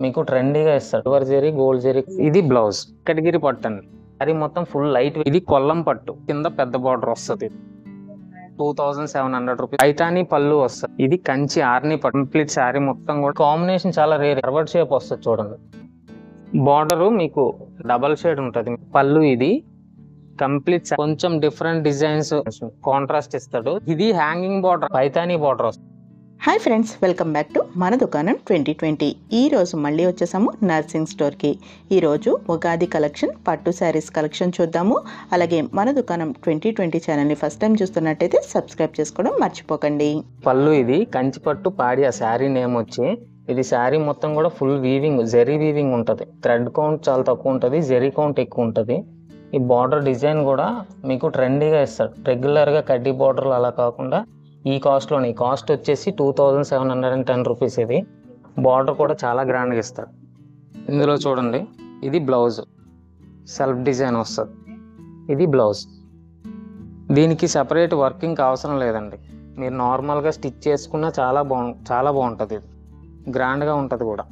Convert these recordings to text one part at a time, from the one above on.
మీకు ట్రెండీగా ఇస్తాడు సిల్వర్ జెరీ గోల్డ్ జెరీ ఇది బ్లౌజ్ కటిగిరి పట్టు అండి అది మొత్తం ఫుల్ లైట్ ఇది కొల్లం పట్టు కింద పెద్ద బార్డర్ వస్తుంది two thousand seven hundred rupees ఐటాని పళ్ళు వస్తుంది ఇది కంచి ఆర్ని పట్టు కంప్లీట్ శారీ మొత్తం కూడా కాంబినేషన్ చాలా రేర్ కర్వర్డ్ షేప్ వస్తుంది చూడండి బార్డర్ మీకు డబల్ షేడ్ ఉంటుంది పళ్ళు ఇది కంప్లీట్ కొంచెం డిఫరెంట్ డిజైన్స్ కాంట్రాస్ట్ ఇస్తాడు ఇది హ్యాంగింగ్ బార్డర్ పైతానీ బార్డర్ వస్తుంది hi friends welcome back to మన దుకాణం ట్వంటీ ట్వంటీ ఈరోజు మళ్ళీ వచ్చేసాము నర్సింగ్ స్టోర్కి ఈరోజు ఉగాది కలెక్షన్ పట్టు శారీస్ కలెక్షన్ చూద్దాము అలాగే మన దుకాణం ట్వంటీ ట్వంటీ ఛానల్ని ఫస్ట్ టైం చూస్తున్నట్టయితే సబ్స్క్రైబ్ చేసుకోవడం మర్చిపోకండి పళ్ళు ఇది కంచి పట్టు పాడి ఆ శారీ నేమ్ వచ్చి ఇది శారీ మొత్తం కూడా ఫుల్ వీవింగ్ జెరీ వీవింగ్ ఉంటుంది థ్రెడ్ కౌంట్ చాలా తక్కువ ఉంటుంది జెరీ కౌంట్ ఎక్కువ ఉంటుంది ఈ బార్డర్ డిజైన్ కూడా మీకు ట్రెండీగా ఇస్తాడు రెగ్యులర్గా కడ్డీ బార్డర్లు అలా కాకుండా ఈ కాస్ట్లోనే ఈ కాస్ట్ వచ్చేసి two thousand seven hundred and ten rupees ఇది బార్డర్ కూడా చాలా గ్రాండ్గా ఇస్తాడు ఇందులో చూడండి ఇది బ్లౌజ్ సెల్ఫ్ డిజైన్ వస్తుంది ఇది బ్లౌజ్ దీనికి సపరేట్ వర్కింగ్ అవసరం లేదండి మీరు నార్మల్గా స్టిచ్ చేసుకున్నా చాలా బాగు చాలా బాగుంటుంది ఇది గ్రాండ్గా ఉంటుంది కూడా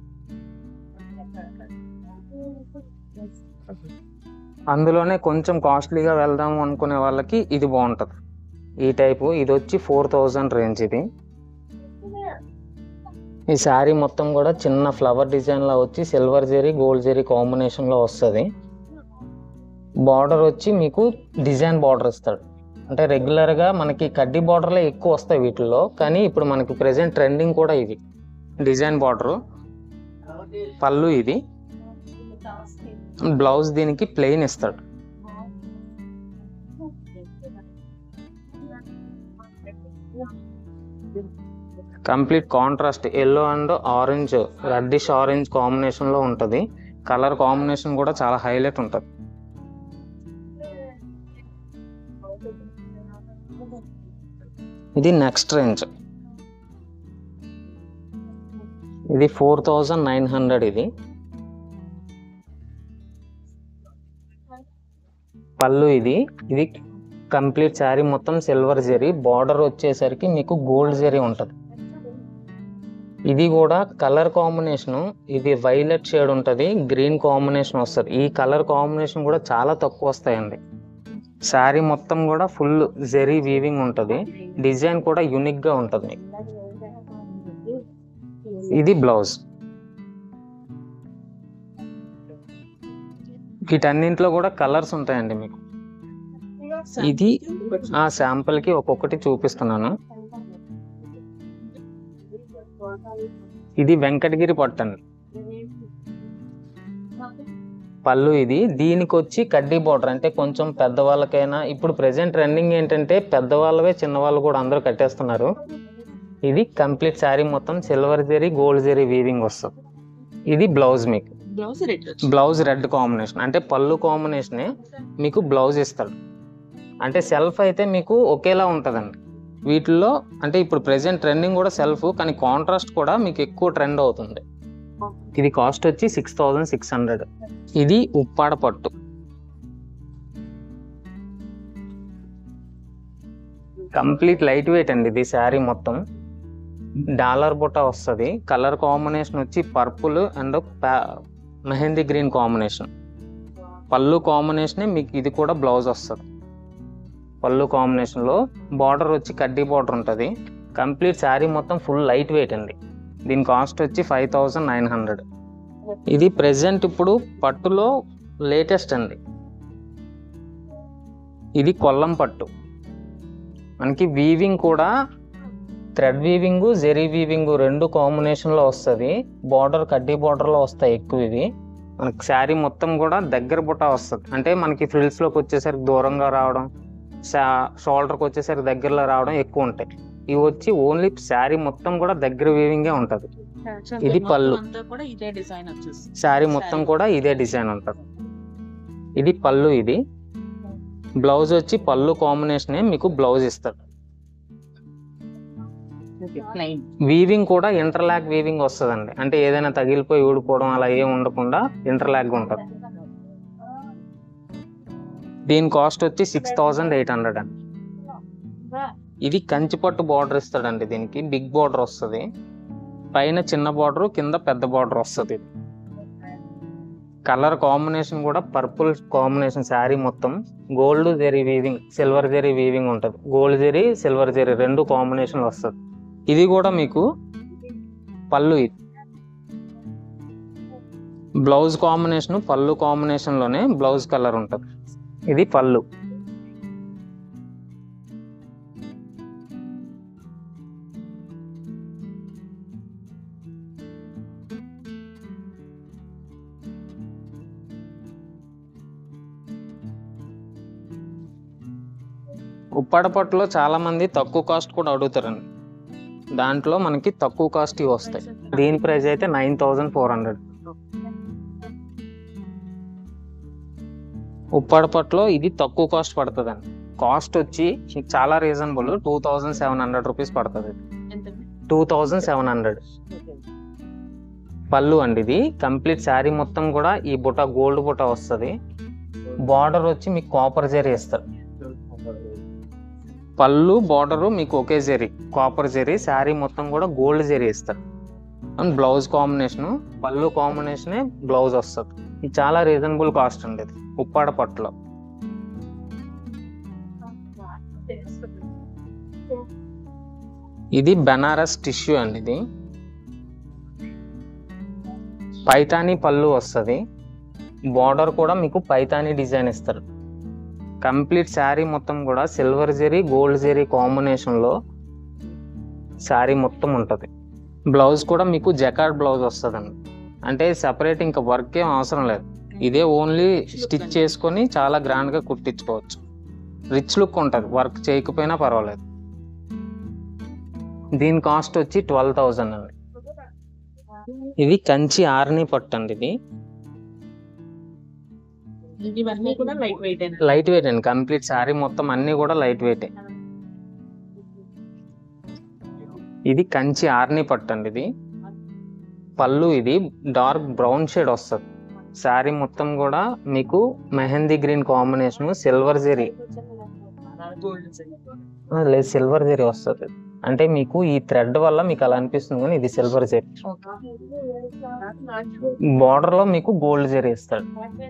అందులోనే కొంచెం కాస్ట్లీగా వెళ్దాం అనుకునే వాళ్ళకి ఇది బాగుంటుంది ఈ టైపు ఇది వచ్చి ఫోర్ థౌజండ్ రేంజ్ ఇది ఈ శారీ మొత్తం కూడా చిన్న ఫ్లవర్ డిజైన్లో వచ్చి సిల్వర్ జెరీ గోల్డ్ జెరీ కాంబినేషన్లో వస్తుంది బార్డర్ వచ్చి మీకు డిజైన్ బార్డర్ ఇస్తాడు అంటే రెగ్యులర్గా మనకి కడ్డీ బార్డర్లే ఎక్కువ వస్తాయి వీటిల్లో కానీ ఇప్పుడు మనకి ప్రెసెంట్ ట్రెండింగ్ కూడా ఇది డిజైన్ బార్డరు పళ్ళు ఇది బ్లౌజ్ దీనికి ప్లెయిన్ ఇస్తాడు complete contrast yellow and orange reddish orange కాంబినేషన్లో ఉంటుంది కలర్ కాంబినేషన్ కూడా చాలా హైలైట్ ఉంటుంది ఇది నెక్స్ట్ రేంజ్ ఇది ఫోర్ థౌజండ్ నైన్ హండ్రెడ్ ఇది పళ్ళు ఇది ఇది కంప్లీట్ శారీ మొత్తం సిల్వర్ జెరీ బార్డర్ వచ్చేసరికి మీకు గోల్డ్ జెరీ ఉంటుంది ఇది కూడా కలర్ కాంబినేషన్ ఇది వైలెట్ షేడ్ ఉంటుంది గ్రీన్ కాంబినేషన్ వస్తుంది ఈ కలర్ కాంబినేషన్ కూడా చాలా తక్కువ వస్తాయండి శారీ మొత్తం కూడా ఫుల్ జెరీ వీవింగ్ ఉంటుంది డిజైన్ కూడా యూనిక్ గా ఉంటుంది ఇది బ్లౌజ్ వీటన్నింటిలో కూడా కలర్స్ ఉంటాయండి మీకు ఇది ఆ శాంపుల్ కి ఒక్కొక్కటి చూపిస్తున్నాను ఇది వెంకటగిరి పట్టండి పళ్ళు ఇది దీనికి వచ్చి కడ్డీ బార్డర్ అంటే కొంచెం పెద్దవాళ్ళకైనా ఇప్పుడు ప్రెసెంట్ ట్రెండింగ్ ఏంటంటే పెద్దవాళ్ళవే చిన్నవాళ్ళు కూడా అందరూ కట్టేస్తున్నారు ఇది కంప్లీట్ శారీ మొత్తం silver zari gold zari weaving వస్తుంది ఇది బ్లౌజ్ మీకు blouse red blouse red combination అంటే పళ్ళు కాంబినేషనే మీకు బ్లౌజ్ ఇస్తాడు అంటే సెల్ఫ్ అయితే మీకు ఒకేలా ఉంటుందండి వీటిల్లో అంటే ఇప్పుడు ప్రెసెంట్ ట్రెండింగ్ కూడా సెల్ఫ్ కానీ కాంట్రాస్ట్ కూడా మీకు ఎక్కువ ట్రెండ్ అవుతుంది ఇది కాస్ట్ వచ్చి సిక్స్ థౌజండ్ సిక్స్ హండ్రెడ్ ఇది ఉప్పాడ పట్టు కంప్లీట్ లైట్ వెయిట్ అండి ఇది శారీ మొత్తం డాలర్ బుట్ట వస్తుంది కలర్ కాంబినేషన్ వచ్చి purple and mehndi green combination pallu కాంబినేషనే మీకు ఇది కూడా బ్లౌజ్ వస్తుంది పళ్ళు కాంబినేషన్లో బార్డర్ వచ్చి కడ్డీ బార్డర్ ఉంటుంది కంప్లీట్ శారీ మొత్తం ఫుల్ లైట్ వెయిట్ అండి దీని కాస్ట్ వచ్చి ఫైవ్ థౌజండ్ నైన్ హండ్రెడ్ ఇది ప్రెసెంట్ ఇప్పుడు పట్టులో లేటెస్ట్ అండి ఇది కొల్లం పట్టు మనకి వీవింగ్ కూడా థ్రెడ్ వీవింగ్ జెరీ వీవింగ్ రెండు కాంబినేషన్లో వస్తుంది బార్డర్ కడ్డీ బార్డర్లో వస్తాయి ఎక్కువ ఇవి మనకి శారీ మొత్తం కూడా దగ్గర బుట్ట వస్తుంది అంటే మనకి ఫ్రిల్స్లోకి వచ్చేసరికి దూరంగా రావడం షోల్డర్కి వచ్చేసరికి దగ్గరలో రావడం ఎక్కువ ఉంటాయి ఇవి వచ్చి ఓన్లీ శారీ మొత్తం కూడా దగ్గర వీవింగే ఉంటుంది ఇది పళ్ళు. అంతా కూడా ఇదే డిజైన్ వచ్చేసి శారీ మొత్తం కూడా ఇదే డిజైన్ ఉంటుంది ఇది పళ్ళు ఇది బ్లౌజ్ వచ్చి పళ్ళు కాంబినేషనే మీకు బ్లౌజ్ ఇస్తాడు ప్లెయిన్ వీవింగ్ కూడా ఇంటర్లాక్ వీవింగ్ వస్తుందండి అంటే ఏదైనా తగిలిపోయి ఊడిపోవడం అలా ఏం ఉండకుండా ఇంటర్లాక్ ఉంటుంది దీని కాస్ట్ వచ్చి సిక్స్ థౌజండ్ ఎయిట్ హండ్రెడ్ అండి ఇది కంచిపట్టు బార్డర్ ఇస్తాడండి దీనికి బిగ్ బార్డర్ వస్తుంది పైన చిన్న బార్డర్ కింద పెద్ద బార్డర్ వస్తుంది ఇది కలర్ కాంబినేషన్ కూడా పర్పుల్ కాంబినేషన్ శారీ మొత్తం gold zari weaving silver zari weaving ఉంటుంది గోల్డ్ జెరీ సిల్వర్ జెరీ రెండు కాంబినేషన్ వస్తుంది ఇది కూడా మీకు పళ్ళు ఇది బ్లౌజ్ కాంబినేషన్ పళ్ళు కాంబినేషన్లోనే బ్లౌజ్ కలర్ ఉంటుంది ఇది పళ్ళు ఉప్పాడపట్టులో చాలా మంది తక్కువ కాస్ట్ కూడా అడుగుతారండి దాంట్లో మనకి తక్కువ కాస్ట్ ఇవి వస్తాయి దీని ప్రైస్ అయితే నైన్ థౌజండ్ ఫోర్ హండ్రెడ్ ఉప్పాడపట్లో ఇది తక్కువ కాస్ట్ పడుతుందండి కాస్ట్ వచ్చి మీకు చాలా reasonable two thousand seven hundred rupees పడుతుంది two thousand seven hundred pallu అండి ఇది కంప్లీట్ శారీ మొత్తం కూడా ఈ బుట్ట గోల్డ్ బుట్ట వస్తుంది బార్డర్ వచ్చి మీకు కాపర్ జరీ ఇస్తారు పళ్ళు బార్డరు మీకు ఒకే జరీ కాపర్ జరీ శారీ మొత్తం కూడా గోల్డ్ జరీ ఇస్తారు and blouse combination pallu కాంబినేషనే blouse వస్తుంది ఇది చాలా రీజనబుల్ కాస్ట్ అండి ఇది ఉప్పాడ పట్టులో ఇది బెనారస్ టిష్యూ అండి ఇది పైతానీ పళ్ళు వస్తుంది బార్డర్ కూడా మీకు పైతానీ డిజైన్ ఇస్తారు కంప్లీట్ శారీ మొత్తం కూడా సిల్వర్ జెరీ గోల్డ్ జెరీ కాంబినేషన్లో శారీ మొత్తం ఉంటుంది బ్లౌజ్ కూడా మీకు జకార్డ్ బ్లౌజ్ వస్తుందండి అంటే సపరేట్ ఇంకా వర్క్ ఏం అవసరం లేదు ఇదే ఓన్లీ స్టిచ్ చేసుకొని చాలా గ్రాండ్గా కుట్టించుకోవచ్చు రిచ్ లుక్ ఉంటుంది వర్క్ చేయకపోయినా పర్వాలేదు దీని కాస్ట్ వచ్చి ట్వెల్వ్ థౌజండ్ అండి ఇది కంచి ఆర్ని పట్టు అండి ఇది ఇవన్నీ కూడా లైట్ వెయిట్ లైట్ వెయిట్ అండి కంప్లీట్ శారీ మొత్తం అన్ని కూడా లైట్ వెయిట్ ఇది కంచి ఆర్ని పట్టు అండి ఇది పళ్ళు ఇది డార్క్ బ్రౌన్ షేడ్ వస్తుంది శారీ మొత్తం కూడా మీకు mehndi green combination silver zari లేదు సిల్వర్ జెరీ వస్తుంది అంటే మీకు ఈ థ్రెడ్ వల్ల మీకు అలా అనిపిస్తుంది కానీ ఇది సిల్వర్ జెరీ బార్డర్ లో మీకు గోల్డ్ జెరీ ఇస్తాడు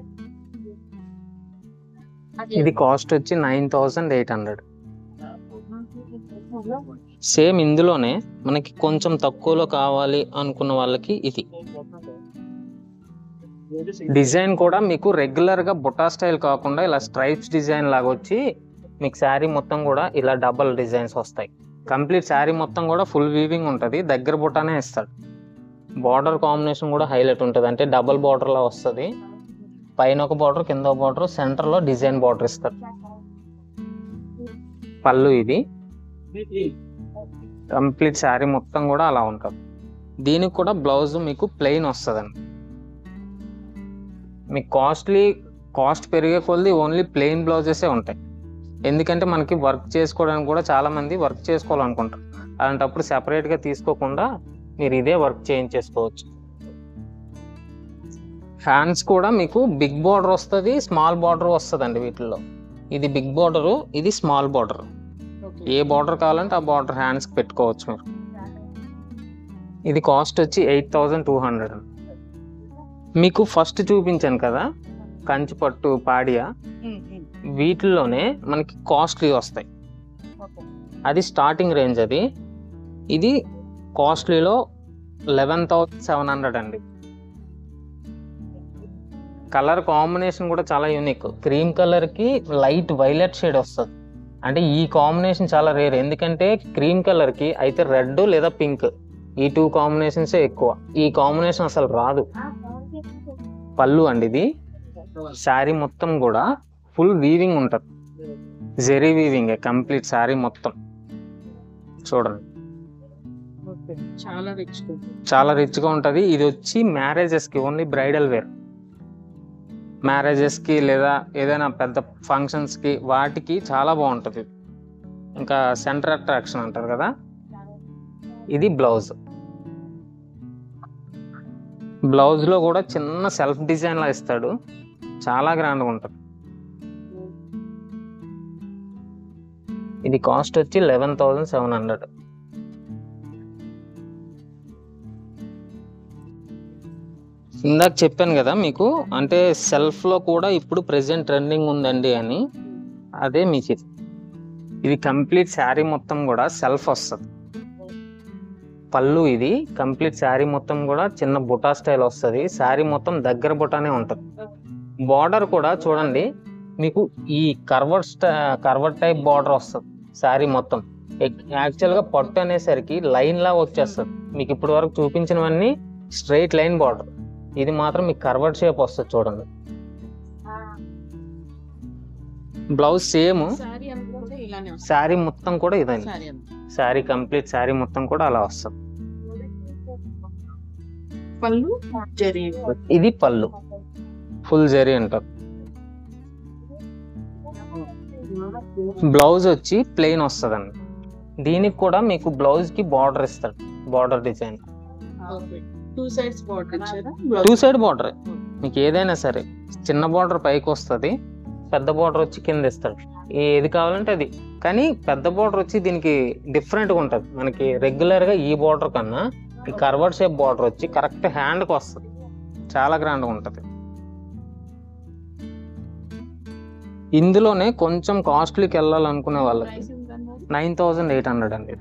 ఇది కాస్ట్ వచ్చి nine thousand eight hundred same ఇందులోనే మనకి కొంచెం తక్కువలో కావాలి అనుకున్న వాళ్ళకి ఇది డిజైన్ కూడా మీకు రెగ్యులర్ గా బుటా స్టైల్ కాకుండా ఇలా స్ట్రైప్స్ డిజైన్ లాగా వచ్చి మీకు శారీ మొత్తం కూడా ఇలా డబల్ డిజైన్స్ వస్తాయి కంప్లీట్ శారీ మొత్తం కూడా ఫుల్ వీవింగ్ ఉంటుంది దగ్గర బుటానే ఇస్తాడు బార్డర్ కాంబినేషన్ కూడా హైలైట్ ఉంటుంది అంటే డబల్ బార్డర్ లా వస్తుంది పైన ఒక బార్డర్ కింద ఒక బార్డర్ సెంటర్ లో డిజైన్ బార్డర్ ఇస్తారు పళ్ళు ఇది కంప్లీట్ శారీ మొత్తం కూడా అలా ఉంటుంది దీనికి కూడా బ్లౌజ్ మీకు ప్లెయిన్ వస్తుందండి మీకు కాస్ట్లీ కాస్ట్ పెరిగే కొద్ది ఓన్లీ ప్లెయిన్ బ్లౌజెసే ఉంటాయి ఎందుకంటే మనకి వర్క్ చేసుకోవడానికి కూడా చాలా మంది వర్క్ చేసుకోవాలనుకుంటారు అలాంటప్పుడు సెపరేట్గా తీసుకోకుండా మీరు ఇదే వర్క్ చేయించేసుకోవచ్చు హ్యాండ్స్ కూడా మీకు బిగ్ బార్డర్ వస్తుంది స్మాల్ బార్డర్ వస్తుందండి వీటిల్లో ఇది బిగ్ బార్డర్ ఇది స్మాల్ బార్డర్ ఏ బార్డర్ కావాలంటే ఆ బార్డర్ హ్యాండ్స్కి పెట్టుకోవచ్చు మీరు ఇది కాస్ట్ వచ్చి ఎయిట్ థౌజండ్ టూ హండ్రెడ్ మీకు ఫస్ట్ చూపించాను కదా కంచిపట్టు పాడియా వీటిల్లోనే మనకి కాస్ట్లీ వస్తాయి అది స్టార్టింగ్ రేంజ్ అది ఇది కాస్ట్లీలో లెవెన్ థౌసండ్ సెవెన్ హండ్రెడ్ అండి కలర్ కాంబినేషన్ కూడా చాలా యూనిక్ క్రీమ్ కలర్కి లైట్ వైలెట్ షేడ్ వస్తుంది అంటే ఈ కాంబినేషన్ చాలా రేర్ ఎందుకంటే క్రీమ్ కలర్కి అయితే రెడ్ లేదా పింక్ ఈ టూ కాంబినేషన్సే ఎక్కువ ఈ కాంబినేషన్ అసలు రాదు పళ్ళు అండి ఇది శారీ మొత్తం కూడా ఫుల్ వీవింగ్ ఉంటుంది జెరీ వీవింగ్ కంప్లీట్ శారీ మొత్తం చూడండి చాలా రిచ్ చాలా రిచ్గా ఉంటుంది ఇది వచ్చి మ్యారేజెస్కి ఓన్లీ బ్రైడల్ వేర్ మ్యారేజెస్కి లేదా ఏదైనా పెద్ద ఫంక్షన్స్కి వాటికి చాలా బాగుంటుంది ఇది. ఇంకా సెంటర్ అట్రాక్షన్ అంటారు కదా ఇది బ్లౌజ్ బ్లౌజ్లో కూడా చిన్న సెల్ఫ్ డిజైన్లా ఇస్తాడు చాలా గ్రాండ్గా ఉంటుంది ఇది కాస్ట్ వచ్చి లెవెన్ థౌజండ్ సెవెన్ హండ్రెడ్ ఇందాక చెప్పాను కదా మీకు అంటే సెల్ఫ్ లో కూడా ఇప్పుడు ప్రెసెంట్ ట్రెండింగ్ ఉందండి అని అదే మీకు ఇది. ఇది కంప్లీట్ శారీ మొత్తం కూడా సెల్ఫ్ వస్తుంది పళ్ళు ఇది కంప్లీట్ శారీ మొత్తం కూడా చిన్న బుటా స్టైల్ వస్తుంది శారీ మొత్తం దగ్గర బుటానే ఉంటుంది బార్డర్ కూడా చూడండి మీకు ఈ కర్వర్ కర్వర్ టైప్ బార్డర్ వస్తుంది శారీ మొత్తం యాక్చువల్ గా పట్టు అనేసరికి లైన్ లా వచ్చేస్తుంది మీకు ఇప్పటి వరకు చూపించినవన్నీ స్ట్రైట్ లైన్ బార్డర్ ఇది మాత్రం మీకు కర్వర్డ్ షేప్ వస్తుంది చూడండి బ్లౌజ్ సేమ్ శారీ అంతా కూడా ఇలానే వస్తుంది శారీ మొత్తం కూడా ఇదండి శారీ అంతా శారీ కంప్లీట్ శారీ మొత్తం కూడా అలా వస్తుంది పళ్ళు జరీ ఇది పళ్ళు ఫుల్ జరీ అంటారు బ్లౌజ్ వచ్చి ప్లెయిన్ వస్తుందండి దీనికి కూడా మీకు బ్లౌజ్ కి బార్డర్ ఇస్తాడు border design two sides border ఇచ్చారా టూ సైడ్ బార్డర్ మీకు ఏదైనా సరే చిన్న బార్డర్ పైకి వస్తుంది పెద్ద బార్డర్ వచ్చి కింద ఇస్తాడు ఏది కావాలంటే అది కానీ పెద్ద బార్డర్ వచ్చి దీనికి డిఫరెంట్ గా ఉంటుంది మనకి రెగ్యులర్ గా ఈ బార్డర్ కన్నా ఈ కర్వర్డ్ షేప్ బార్డర్ వచ్చి కరెక్ట్ హ్యాండ్ కి వస్తుంది చాలా గ్రాండ్ గా ఉంటుంది ఇందులోనే కొంచెం కాస్ట్లీకి వెళ్ళాలనుకునే వాళ్ళకి నైన్ థౌజండ్ ఎయిట్ హండ్రెడ్ అండి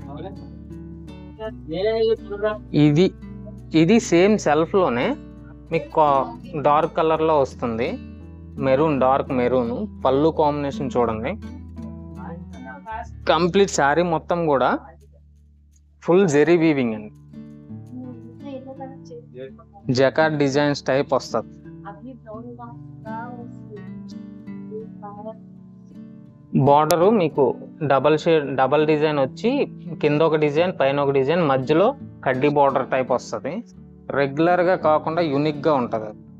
ఇది. ఇది ఇది సేమ్ సెల్ఫ్ లోనే మీకు డార్క్ కలర్ లో వస్తుంది maroon dark maroon pallu combination చూడండి కంప్లీట్ శారీ మొత్తం కూడా ఫుల్ జెరీ వీవింగ్ అండి జకార్ డిజైన్స్ టైప్ వస్తుంది బార్డర్ మీకు డబల్ షేడ్ డబల్ డిజైన్ వచ్చి కింద ఒక డిజైన్ పైన ఒక డిజైన్ మధ్యలో కడ్డీ బార్డర్ టైప్ వస్తుంది రెగ్యులర్ గా కాకుండా యూనిక్ గా ఉంటది అది.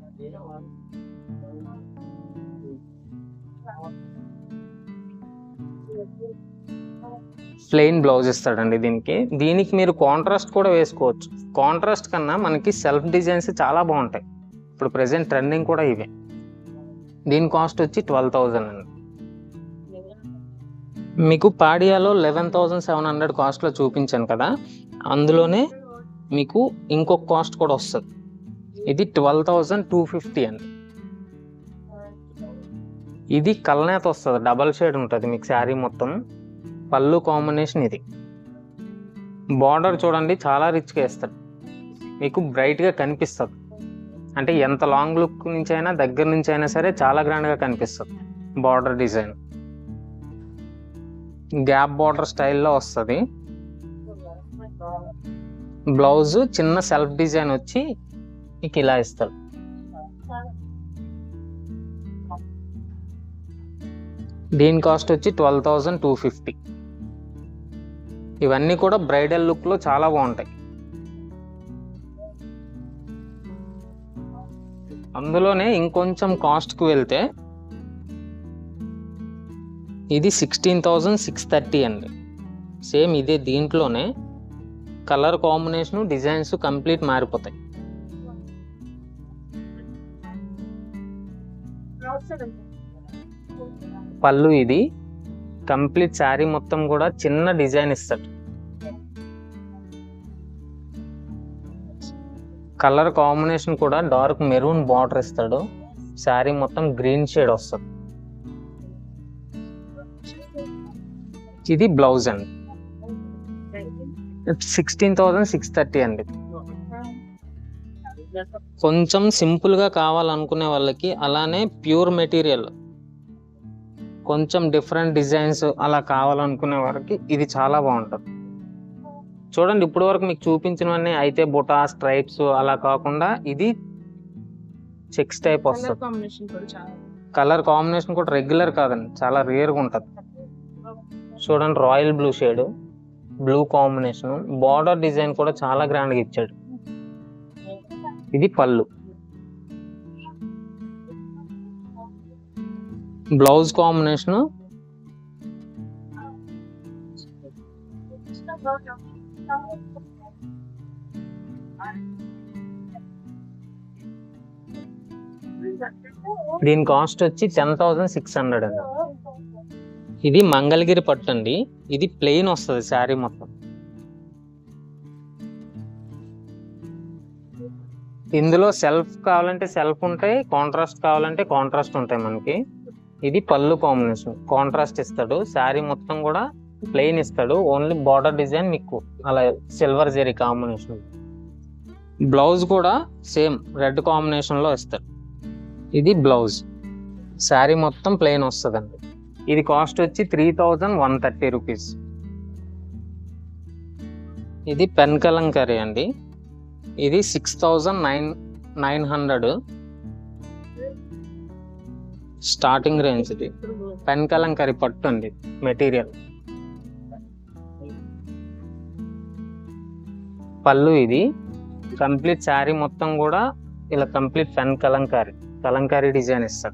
ప్లెయిన్ బ్లౌజ్ ఇస్తాడండి దీనికి దీనికి మీరు కాంట్రాస్ట్ కూడా వేసుకోవచ్చు కాంట్రాస్ట్ కన్నా మనకి సెల్ఫ్ డిజైన్స్ చాలా బాగుంటాయి ఇప్పుడు ప్రెసెంట్ ట్రెండింగ్ కూడా ఇవే దీని కాస్ట్ వచ్చి ట్వెల్వ్ థౌజండ్ అండి మీకు పాడియాలో లెవెన్ థౌజండ్ సెవెన్ హండ్రెడ్ కాస్ట్లో చూపించాను కదా అందులోనే మీకు ఇంకొక కాస్ట్ కూడా వస్తుంది ఇది ట్వెల్వ్ థౌజండ్ టూ ఫిఫ్టీ అండి ఇది కల్నేత వస్తుంది డబల్ షేడ్ ఉంటుంది మీకు శారీ మొత్తం పళ్ళు కాంబినేషన్ ఇది బార్డర్ చూడండి చాలా రిచ్గా వేస్తాడు మీకు బ్రైట్గా కనిపిస్తుంది అంటే ఎంత లాంగ్ లుక్ నుంచి అయినా దగ్గర నుంచి అయినా సరే చాలా గ్రాండ్గా కనిపిస్తుంది బార్డర్ డిజైన్ గ్యాప్ బార్డర్ స్టైల్లో వస్తుంది బ్లౌజ్ చిన్న సెల్ఫ్ డిజైన్ వచ్చి మీకు ఇలా ఇస్తారు దీని కాస్ట్ వచ్చి ట్వెల్వ్ థౌజండ్ టూ ఫిఫ్టీ ఇవన్నీ కూడా బ్రైడల్ లుక్లో చాలా బాగుంటాయి అందులోనే ఇంకొంచెం కాస్ట్కి వెళ్తే ఇది సిక్స్టీన్ థౌజండ్ సిక్స్ థర్టీ అండి సేమ్ ఇదే దీంట్లోనే కలర్ కాంబినేషన్ డిజైన్స్ కంప్లీట్ మారిపోతాయి పళ్ళు ఇది కంప్లీట్ శారీ మొత్తం కూడా చిన్న డిజైన్ ఇస్తాడు కలర్ కాంబినేషన్ కూడా డార్క్ మెరూన్ బార్డర్ ఇస్తాడు శారీ మొత్తం గ్రీన్ షేడ్ వస్తుంది ఇది బ్లౌజ్ అండి సిక్స్టీన్ థౌజండ్ సిక్స్ థర్టీ అండి కొంచెం సింపుల్ గా కావాలనుకునే వాళ్ళకి అలానే ప్యూర్ మెటీరియల్ కొంచెం డిఫరెంట్ డిజైన్స్ అలా కావాలనుకునే వారికి ఇది చాలా బాగుంటుంది చూడండి ఇప్పటి వరకు మీకు చూపించినవన్నీ అయితే బుటా స్ట్రైప్స్ అలా కాకుండా ఇది చెక్స్ టైప్ వస్తుంది కాంబినేషన్ కూడా చాలా కలర్ కాంబినేషన్ కూడా రెగ్యులర్ కాదండి చాలా రేర్గా ఉంటుంది చూడండి royal blue shade blue combination border design కూడా చాలా గ్రాండ్గా ఇచ్చాడు ఇది పళ్ళు బ్లౌజ్ కాంబినేషన్ దీని కాస్ట్ వచ్చి టెన్ థౌజండ్ సిక్స్ హండ్రెడ్ అండి ఇది మంగళగిరి పట్టు అండి ఇది ప్లెయిన్ వస్తుంది శారీ మొత్తం ఇందులో సెల్ఫ్ కావాలంటే సెల్ఫ్ ఉంటాయి కాంట్రాస్ట్ కావాలంటే కాంట్రాస్ట్ ఉంటాయి మనకి ఇది పళ్ళు కాంబినేషన్ కాంట్రాస్ట్ ఇస్తాడు శారీ మొత్తం కూడా ప్లెయిన్ ఇస్తాడు ఓన్లీ బార్డర్ డిజైన్ మీకు అలా సిల్వర్ జెరీ కాంబినేషన్ బ్లౌజ్ కూడా సేమ్ రెడ్ కాంబినేషన్ లో ఇస్తాడు ఇది బ్లౌజ్ శారీ మొత్తం ప్లెయిన్ వస్తుందండి ఇది కాస్ట్ వచ్చి three thousand one thirty rupees ఇది పెన్ కలంకరీ అండి ఇది six thousand nine nine hundred starting range ఇది పెన్ కలంకరీ పట్టు అండి మెటీరియల్ పళ్ళు ఇది కంప్లీట్ శారీ మొత్తం కూడా ఇలా complete pen Kalamkari Kalamkari design ఇస్తారు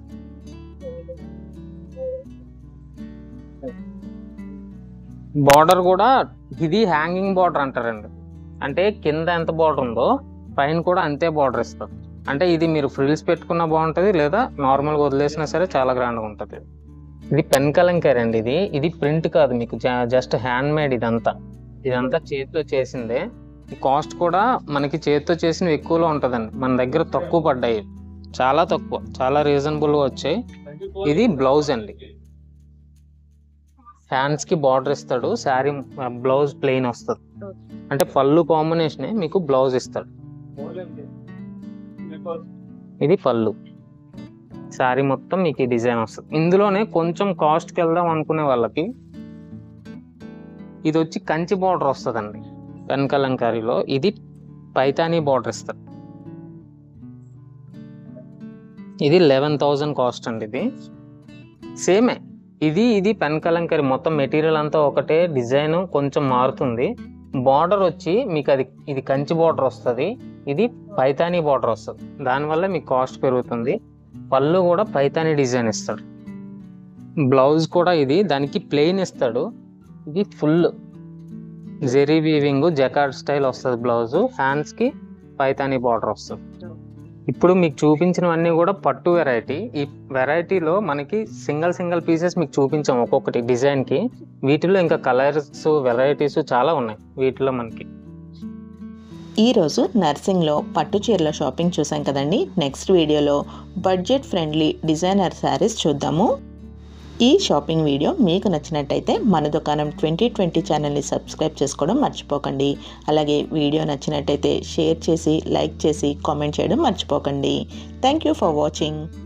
బార్డర్ కూడా ఇది హ్యాంగింగ్ బార్డర్ అంటారండి అంటే కింద ఎంత బార్డర్ ఉందో పైన కూడా అంతే బార్డర్ ఇస్తారు అంటే ఇది మీరు ఫ్రిల్స్ పెట్టుకున్న బాగుంటుంది లేదా నార్మల్గా వదిలేసినా సరే చాలా గ్రాండ్గా ఉంటుంది ఇది పెన్ కలంకారీ అండి ఇది ఇది ప్రింట్ కాదు మీకు జస్ట్ హ్యాండ్ మేడ్ ఇదంతా ఇదంతా చేతితో చేసిందే ఈ కాస్ట్ కూడా మనకి చేతితో చేసినవి ఎక్కువలో ఉంటుందండి మన దగ్గర తక్కువ పడ్డాయి చాలా తక్కువ చాలా రీజనబుల్గా వచ్చాయి ఇది బ్లౌజ్ అండి హ్యాండ్స్ కి బార్డర్ ఇస్తాడు శారీ బ్లౌజ్ ప్లెయిన్ వస్తుంది అంటే పళ్ళు కాంబినేషన్ మీకు బ్లౌజ్ ఇస్తాడు ఇది పళ్ళు శారీ మొత్తం మీకు ఈ డిజైన్ వస్తుంది ఇందులోనే కొంచెం కాస్ట్కి వెళ్దాం అనుకునే వాళ్ళకి ఇది వచ్చి కంచి బార్డర్ వస్తుందండి పెన్ కలంకారీలో ఇది పైతానీ బార్డర్ ఇస్తారు ఇది లెవెన్ థౌజండ్ కాస్ట్ అండి ఇది సేమే ఇది ఇది పెన్ కలంకరీ మొత్తం మెటీరియల్ అంతా ఒకటే డిజైన్ కొంచెం మారుతుంది బార్డర్ వచ్చి మీకు అది ఇది కంచి బార్డర్ వస్తుంది ఇది పైతానీ బార్డర్ వస్తుంది దానివల్ల మీకు కాస్ట్ పెరుగుతుంది పళ్ళు కూడా పైతానీ డిజైన్ ఇస్తాడు బ్లౌజ్ కూడా ఇది దానికి ప్లెయిన్ ఇస్తాడు ఇది full zari weaving jacquard style వస్తుంది బ్లౌజ్ హ్యాండ్స్కి పైతానీ బార్డర్ వస్తుంది ఇప్పుడు మీకు చూపించినవన్నీ కూడా పట్టు వెరైటీ ఈ వెరైటీలో మనకి సింగిల్ సింగిల్ పీసెస్ మీకు చూపించాం ఒక్కొక్కటి డిజైన్కి వీటిలో ఇంకా కలర్స్ వెరైటీస్ చాలా ఉన్నాయి వీటిలో మనకి ఈరోజు నర్సింగ్లో పట్టు చీరల షాపింగ్ చూసాం కదండి నెక్స్ట్ వీడియోలో బడ్జెట్ ఫ్రెండ్లీ డిజైనర్ శారీస్ చూద్దాము ఈ షాపింగ్ వీడియో మీకు నచ్చినట్టయితే మన దుకాణం ట్వంటీ ట్వంటీ ఛానల్ని సబ్స్క్రైబ్ చేసుకోవడం మర్చిపోకండి అలాగే వీడియో నచ్చినట్టయితే షేర్ చేసి లైక్ చేసి కామెంట్ చేయడం మర్చిపోకండి థ్యాంక్ యూ ఫర్ వాచింగ్